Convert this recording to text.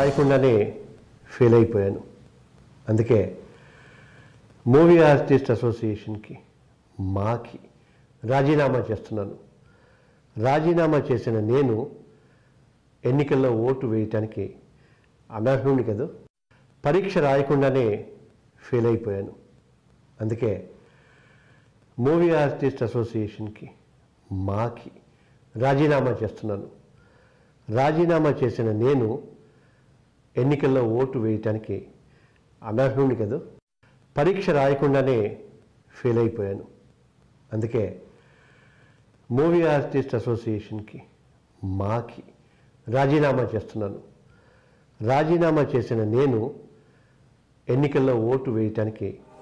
రాయకుండానే fail అయిపోయాను అందుకే movie artist అసోసియేషన్కి మాకి రాజీనామా చేస్తున్నాను రాజీనామా చేసిన నేను ఎన్నికల్లో ఓటు వేయటానికి అనర్హుని కదా పరీక్ష రాయకుండానే ఫెయిల్ అయిపోయాను అందుకే మూవీ ఆర్టిస్ట్ అసోసియేషన్కి మాకి రాజీనామా చేస్తున్నాను రాజీనామా చేసిన నేను ఎన్నికల్లో ఓటు వేయటానికి అనర్హుని కదా పరీక్ష రాయకుండానే ఫెయిల్ అయిపోయాను అందుకే మూవీ ఆర్టిస్ట్ అసోసియేషన్కి మాకి రాజీనామా చేస్తున్నాను రాజీనామా చేసిన నేను ఎన్నికల్లో ఓటు వేయటానికి